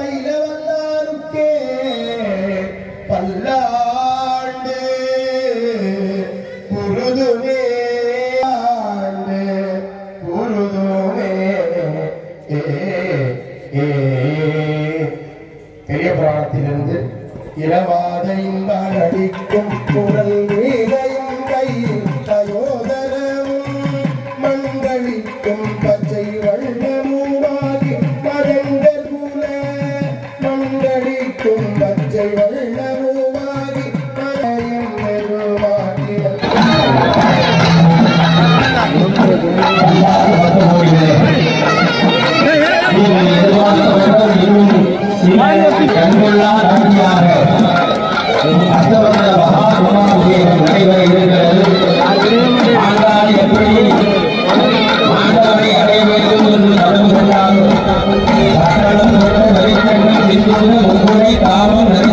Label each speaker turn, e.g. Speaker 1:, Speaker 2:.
Speaker 1: பயில வல்லாருக்கே பல்லாண்டு குருதுவே ஆண்டு குருதுவே ஏ, ஏ, பெரிய புராணத்திலிருந்து இரவாத இன்பால் அடிக்கும் குரல் வேதையும் கையில் தயோதரமும் மண்களிக்கும் பச்சை வண்ணமுமாகி மரங்கள் புல மண்களிக்கும் பச்சை வண்ணமுமாகி மறையும் பெருமாகி
Speaker 2: கண்கொள்ளா காட்சியாக அஷ்டவர்ண மகாகுமாபிஷேகம் நடைபெற இருக்கிறது ஆண்டாள் எப்படி ஆண்டவனை அடைய வேண்டும் என்று நடந்து கொண்டாலும் சக்கரம் தொட்ட வரிக்கண்ணில் நிற்கின்ற மும்முறை தாமும்